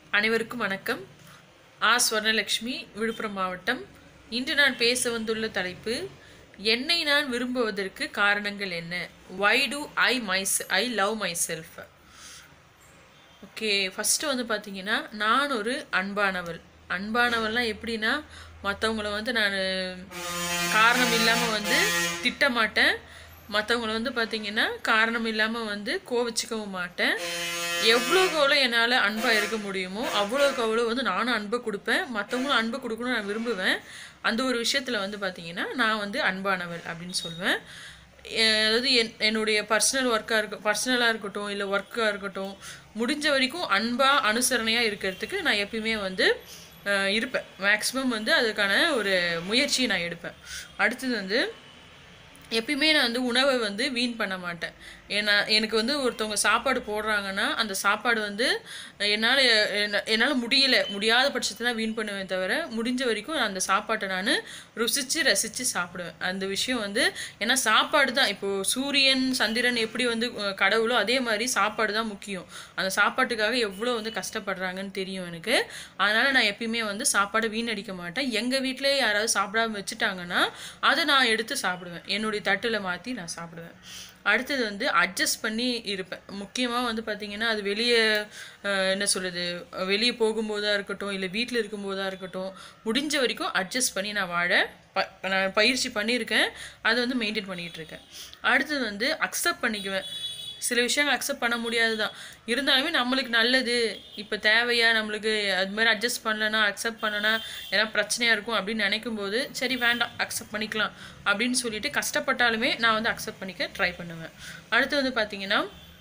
அனைவருக்கும் வணக்கம் ஆ ஸ்வர்ணலக்ஷ்மி விழுப்புரம் மாவட்டம் இன்று நான் பேச வந்துள்ள தலைப்பு என்னை நான் விரும்புவதற்கு காரணங்கள் என்ன why do I my I love myself okay first வந்து பார்த்தீங்கன்னா நான் ஒரு அன்பானவள் அன்பானவள்லாம் எப்படின்னா மற்றவங்கள வந்து நான் காரணம் இல்லாமல் வந்து திட்ட மாட்டேன் மற்றவங்கள வந்து பார்த்தீங்கன்னா காரணம் இல்லாமல் வந்து கோவிச்சிக்கவும் மாட்டேன் எவ்வளோக்கு எவ்வளோ என்னால் அன்பாக இருக்க முடியுமோ அவ்வளோக்கு அவ்வளோ வந்து நானும் அன்பை கொடுப்பேன் மற்றவங்களும் அன்பை கொடுக்கணும்னு நான் விரும்புவேன் அந்த ஒரு விஷயத்தில் வந்து பார்த்தீங்கன்னா நான் வந்து அன்பானவள் அப்படின்னு சொல்லுவேன் எ- அதாவது என் என்னுடைய பர்சனல் ஒர்க்காக இருக்க பர்சனலாக இருக்கட்டும் இல்லை ஒர்க்காக இருக்கட்டும் முடிஞ்ச வரைக்கும் அன்பாக அனுசரணையாக இருக்கிறதுக்கு நான் எப்பயுமே வந்து அஹ், இருப்பேன் மேக்ஸிமம் வந்து அதுக்கான ஒரு முயற்சியை நான் எடுப்பேன் அடுத்தது வந்து எப்பயுமே நான் வந்து உணவை வந்து வீண் பண்ண மாட்டேன் ஏன்னா எனக்கு வந்து ஒருத்தவங்க சாப்பாடு போடுறாங்கன்னா அந்த சாப்பாடு வந்து என்னால் என்னால் முடியல முடியாத பட்சத்தில் தான் வீண் பண்ணுவேன் தவிர முடிஞ்ச வரைக்கும் நான் அந்த சாப்பாட்டை நான் ருசித்து ரசித்து சாப்பிடுவேன் அந்த விஷயம் வந்து ஏன்னா சாப்பாடு தான் இப்போது சூரியன் சந்திரன் எப்படி வந்து அஹ், கடவுளோ அதே மாதிரி சாப்பாடு தான் முக்கியம் அந்த சாப்பாட்டுக்காக எவ்வளோ வந்து கஷ்டப்படுறாங்கன்னு தெரியும் எனக்கு அதனால் நான் எப்பயுமே வந்து சாப்பாடை வீணடிக்க மாட்டேன் எங்கள் வீட்டிலே யாராவது சாப்பிடாம வச்சுட்டாங்கன்னா அதை நான் எடுத்து சாப்பிடுவேன் என்னுடைய தட்டில் மாற்றி நான் சாப்பிடுவேன் அடுத்தது வந்து அட்ஜஸ்ட் பண்ணி இருப்பேன் முக்கியமாக வந்து பார்த்திங்கன்னா அது வெளியே அஹ், என்ன சொல்கிறது வெளியே போகும்போதாக இருக்கட்டும் இல்லை வீட்டில் இருக்கும்போதாக இருக்கட்டும் முடிஞ்ச வரைக்கும் அட்ஜஸ்ட் பண்ணி நான் வாழ ப நான் பயிற்சி பண்ணியிருக்கேன் அதை வந்து மெயின்டைன் பண்ணிகிட்டு இருக்கேன் அடுத்தது வந்து அக்செப்ட் பண்ணிக்குவேன் சில விஷயங்கள் அக்செப்ட் பண்ண முடியாது தான் இருந்தாலுமே நம்மளுக்கு நல்லது இப்போ தேவையா நம்மளுக்கு அது மாதிரி அட்ஜஸ்ட் பண்ணலனா அக்செப்ட் பண்ணலனா ஏன்னா பிரச்சனையாக இருக்கும் அப்படின்னு நினைக்கும் போது சரி வேண்டாம் அக்செப்ட் பண்ணிக்கலாம் அப்படின்னு சொல்லிட்டு கஷ்டப்பட்டாலுமே நான் வந்து அக்செப்ட் பண்ணிக்க ட்ரை பண்ணுவேன் அடுத்து வந்து பார்த்தீங்கன்னா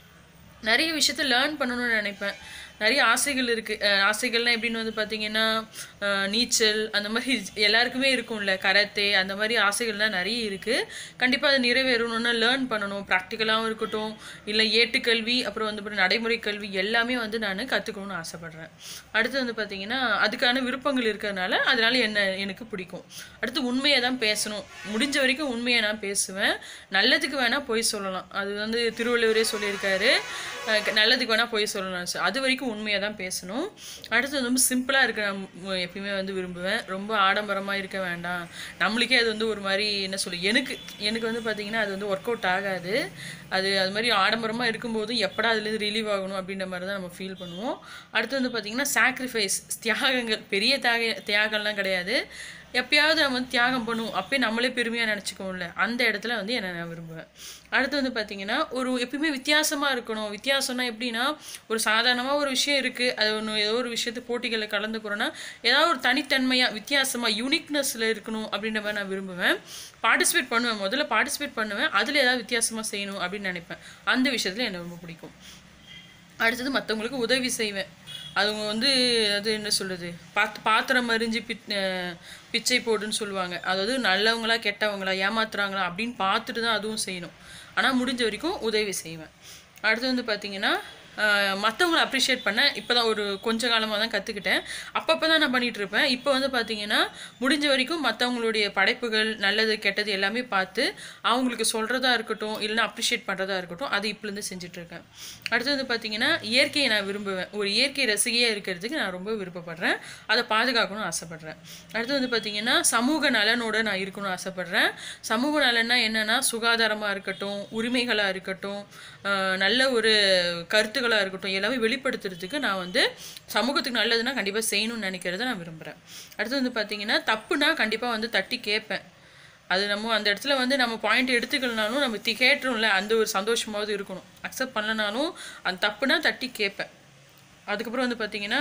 நிறைய விஷயத்த லேர்ன் பண்ணணும்னு நினைப்பேன் நிறைய ஆசைகள் இருக்குது ஆசைகள்லாம் எப்படின்னு வந்து பார்த்தீங்கன்னா அஹ், நீச்சல் அந்த மாதிரி எல்லாருக்குமே இருக்கும்ல கராத்தே அந்த மாதிரி ஆசைகள்லாம் நிறைய இருக்குது கண்டிப்பாக அது நிறைவேறணும்னா லேர்ன் பண்ணணும் ப்ராக்டிக்கலாகவும் இருக்கட்டும் இல்லை ஏட்டுக்கல்வி அப்புறம் வந்து அப்புறம் நடைமுறை கல்வி எல்லாமே வந்து நான் கற்றுக்கணும்னு ஆசைப்பட்றேன் அடுத்து வந்து பார்த்தீங்கன்னா அதுக்கான விருப்பங்கள் இருக்கிறதுனால அதனால என்ன எனக்கு பிடிக்கும் அடுத்து உண்மையை தான் பேசணும் முடிஞ்ச வரைக்கும் உண்மையை நான் பேசுவேன் நல்லதுக்கு வேணால் பொய் சொல்லலாம் அது வந்து திருவள்ளுவரே சொல்லியிருக்காரு அஹ் க- நல்லதுக்கு வேணால் பொய் சொல்லலாம் சார் அது வரைக்கும் உண்மையை தான் பேசணும் அடுத்து வந்து சிம்பிளாக இருக்க நான் மு- எப்பயுமே வந்து விரும்புவேன் ரொம்ப ஆடம்பரமாக இருக்க வேண்டாம் நம்மளுக்கே அது வந்து ஒரு மாதிரி என்ன சொல்லு எனக்கு எனக்கு வந்து பார்த்திங்கன்னா அது வந்து ஒர்க் அவுட் ஆகாது அது அது மாதிரி ஆடம்பரமாக இருக்கும்போது எப்படா அதுலேருந்து ரிலீவ் ஆகணும் அப்படின்ற மாதிரி தான் நம்ம ஃபீல் பண்ணுவோம் அடுத்து வந்து பார்த்திங்கன்னா சாக்ரிஃபைஸ் தியாகங்கள் பெரிய தியாக தியாகம்லாம் கிடையாது எப்பயாவது நம்ம வந்து தியாகம் பண்ணுவோம் அப்பயே நம்மளே பெருமையாக நினச்சிக்கோம்ல அந்த இடத்துல வந்து என்ன நான் விரும்புவேன் அடுத்து வந்து பார்த்தீங்கன்னா ஒரு எப்பயுமே வித்தியாசமாக இருக்கணும் வித்தியாசம்னா எப்படின்னா ஒரு சாதாரணமாக ஒரு விஷயம் இருக்குது அது ஒன்று ஏதோ ஒரு விஷயத்து போட்டிகளில் கலந்துக்கிறோன்னா ஏதாவது ஒரு தனித்தன்மையாக வித்தியாசமாக யூனிக்னஸில் இருக்கணும் அப்படின்ற மாதிரி நான் விரும்புவேன் பார்ட்டிசிபேட் பண்ணுவேன் முதல்ல பார்ட்டிசிபேட் பண்ணுவேன் அதில் ஏதாவது வித்தியாசமாக செய்யணும் அப்படின்னு நினைப்பேன் அந்த விஷயத்தில் எனக்கு ரொம்ப பிடிக்கும் அடுத்தது மற்றவங்களுக்கு உதவி செய்வேன் அவங்க வந்து அது என்ன சொல்கிறது பாத் பாத்திரம் அறிஞ்சு பிச் அஹ் பிச்சை போடுன்னு சொல்லுவாங்க அதாவது நல்லவங்களா கெட்டவங்களா ஏமாத்துறாங்களா அப்படின்னு பார்த்துட்டு தான் அதுவும் செய்யணும் ஆனால் முடிஞ்ச வரைக்கும் உதவி செய்வேன் அடுத்து வந்து பார்த்திங்கன்னா மற்றவங்கள அப்ரிஷியேட் பண்ண இப்போ தான் ஒரு கொஞ்ச காலமாக தான் கற்றுக்கிட்டேன் அப்பப்போ தான் நான் பண்ணிகிட்டு இருப்பேன் இப்போ வந்து பார்த்திங்கன்னா முடிஞ்ச வரைக்கும் மற்றவங்களுடைய படைப்புகள் நல்லது கெட்டது எல்லாமே பார்த்து அவங்களுக்கு சொல்கிறதா இருக்கட்டும் இல்லைன்னா அப்ரிஷியேட் பண்ணுறதா இருக்கட்டும் அது இப்போலேருந்து செஞ்சுட்ருக்கேன் அடுத்து வந்து பார்த்திங்கன்னா இயற்கையை நான் விரும்புவேன் ஒரு இயற்கை ரசிகையாக இருக்கிறதுக்கு நான் ரொம்ப விருப்பப்படுறேன் அதை பாதுகாக்கணும்னு ஆசைப்பட்றேன் அடுத்து வந்து பார்த்திங்கன்னா சமூக நலனோட நான் இருக்கணும்னு ஆசைப்பட்றேன் சமூக நலன்னா என்னென்னா சுகாதாரமாக இருக்கட்டும் உரிமைகளாக இருக்கட்டும் ஆஹ் நல்ல ஒரு கருத்துக்களாக இருக்கட்டும் எல்லாமே வெளிப்படுத்துறதுக்கு நான் வந்து சமூகத்துக்கு நல்லதுன்னா கண்டிப்பாக செய்யணும்னு நினைக்கிறத நான் விரும்புகிறேன் அடுத்து வந்து பார்த்திங்கன்னா தப்புனா கண்டிப்பாக வந்து தட்டி கேட்பேன் அது நம்ம அந்த இடத்துல வந்து நம்ம பாயிண்ட் எடுத்துக்கலனாலும் நம்ம தி கேட்டுரும்ல அந்த ஒரு சந்தோஷமாவது இருக்கணும் அக்செப்ட் பண்ணலனாலும் அந்த தப்புனா தட்டி கேட்பேன் அதுக்கப்புறம் வந்து பார்த்திங்கன்னா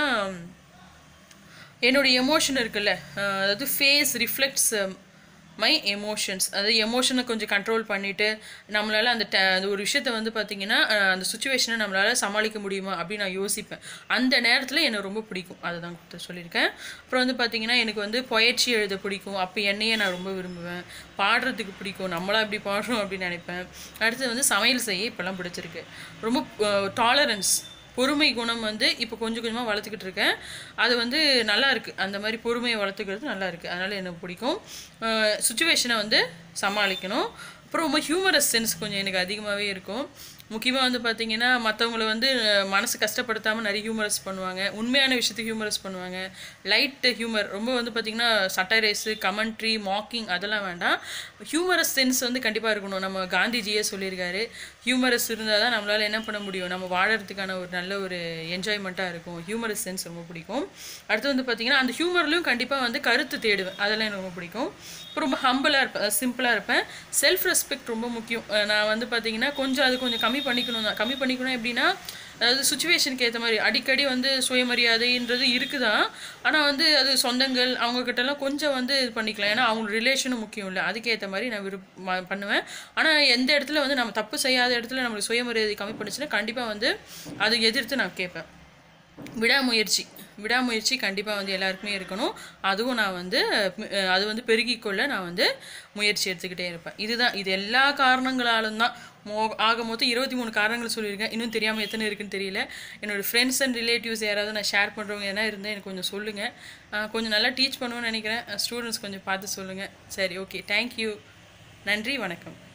என்னுடைய எமோஷன் இருக்குல்ல அஹ் அதாவது ஃபேஸ் ரிஃப்ளெக்ட்ஸ் மை எமோஷன்ஸ் அதாவது எமோஷனை கொஞ்சம் கண்ட்ரோல் பண்ணிவிட்டு நம்மளால் அந்த ட அந்த ஒரு விஷயத்த வந்து பார்த்திங்கன்னா அஹ் அந்த சுச்சுவேஷனை நம்மளால் சமாளிக்க முடியுமா அப்படின்னு நான் யோசிப்பேன் அந்த நேரத்தில் எனக்கு ரொம்ப பிடிக்கும் அதை தான் கொடுத்து சொல்லியிருக்கேன் அப்புறம் வந்து பார்த்திங்கன்னா எனக்கு வந்து பொயற்சி எழுத பிடிக்கும் அப்போ என்னையே நான் ரொம்ப விரும்புவேன் பாடுறதுக்கு பிடிக்கும் நம்மளா இப்படி பாடுறோம் அப்படின்னு நினைப்பேன் அடுத்து வந்து சமையல் செய்ய இப்போல்லாம் பிடிச்சிருக்கு ரொம்ப டாலரன்ஸ் பொறுமை குணம் வந்து இப்போ கொஞ்சம் கொஞ்சமாக வளர்த்துக்கிட்டு இருக்கேன் அது வந்து நல்லா இருக்கு அந்த மாதிரி பொறுமையை வளர்த்துக்கிறது நல்லா இருக்கு அதனால எனக்கு பிடிக்கும் சுச்சுவேஷனை வந்து சமாளிக்கணும் அப்புறம் ரொம்ப ஹியூமரஸ் சென்ஸ் கொஞ்சம் எனக்கு அதிகமாகவே இருக்கும் முக்கியமாக வந்து பார்த்தீங்கன்னா மற்றவங்கள வந்து அஹ், மனசு கஷ்டப்படுத்தாமல் நிறைய ஹியூமரஸ் பண்ணுவாங்க உண்மையான விஷயத்துக்கு ஹியூமரஸ் பண்ணுவாங்க லைட் ஹியூமர் ரொம்ப வந்து பார்த்தீங்கன்னா சட்டரைஸு கமெண்ட்ரி மாக்கிங் அதெல்லாம் வேண்டாம் ஹியூமரஸ் சென்ஸ் வந்து கண்டிப்பாக இருக்கணும் நம்ம காந்திஜியே சொல்லியிருக்காரு ஹியூமரஸ் இருந்தால் தான் நம்மளால் என்ன பண்ண முடியும் நம்ம வாழறதுக்கான ஒரு நல்ல ஒரு என்ஜாய்மெண்ட்டாக இருக்கும் ஹியூமரஸ் சென்ஸ் ரொம்ப பிடிக்கும் அடுத்து வந்து பார்த்தீங்கன்னா அந்த ஹியூமர்லையும் கண்டிப்பாக வந்து கருத்து தேடுவேன் அதெல்லாம் எனக்கு ரொம்ப பிடிக்கும் அப்புறம் ரொம்ப ஹம்பிளாக இருப்பேன் சிம்பிளாக இருப்பேன் செல்ஃப் ரெஸ்பெக்ட் ரொம்ப முக்கியம் அஹ் நான் வந்து பார்த்தீங்கன்னா கொஞ்சம் அது கொஞ்சம் கம்மி பண்ணிக்கணும் தான் கம்மி பண்ணிக்கணும் எப்படின்னா அதாவது சுச்சுவேஷனுக்கு ஏற்ற மாதிரி அடிக்கடி வந்து சுயமரியாதைன்றது இருக்குதான் ஆனால் வந்து அது சொந்தங்கள் அவங்கக்கிட்டலாம் கொஞ்சம் வந்து இது பண்ணிக்கலாம் ஏன்னா அவங்க ரிலேஷனும் முக்கியம் இல்லை அதுக்கேற்ற மாதிரி நான் விருப் ம- பண்ணுவேன் ஆனால் எந்த இடத்துல வந்து நம்ம தப்பு செய்யாத இடத்துல நம்மளுக்கு சுயமரியாதை கம்மி பண்ணுச்சுன்னா கண்டிப்பாக வந்து அதை எதிர்த்து நான் கேட்பேன் விடாமுயற்சி விடாமுயற்சி கண்டிப்பாக வந்து எல்லாருக்குமே இருக்கணும் அதுவும் நான் வந்து அஹ், அது வந்து பெருகிக்கொள்ள நான் வந்து முயற்சி எடுத்துக்கிட்டே இருப்பேன் இதுதான் இது எல்லா காரணங்களாலும் தான் மோ ஆக மொத்தம் இருபத்தி மூணு காரணங்கள் சொல்லியிருக்கேன் இன்னும் தெரியாமல் எத்தனை இருக்குன்னு தெரியல என்னோட ஃப்ரெண்ட்ஸ் அண்ட் ரிலேட்டிவ்ஸ் யாராவது நான் ஷேர் பண்ணுறவங்க என்ன இருந்தால் எனக்கு கொஞ்சம் சொல்லுங்கள் கொஞ்சம் நல்லா டீச் பண்ணுவேன்னு நினைக்கிறேன் ஸ்டூடெண்ட்ஸ் கொஞ்சம் பார்த்து சொல்லுங்கள் சரி ஓகே தேங்க்யூ நன்றி வணக்கம்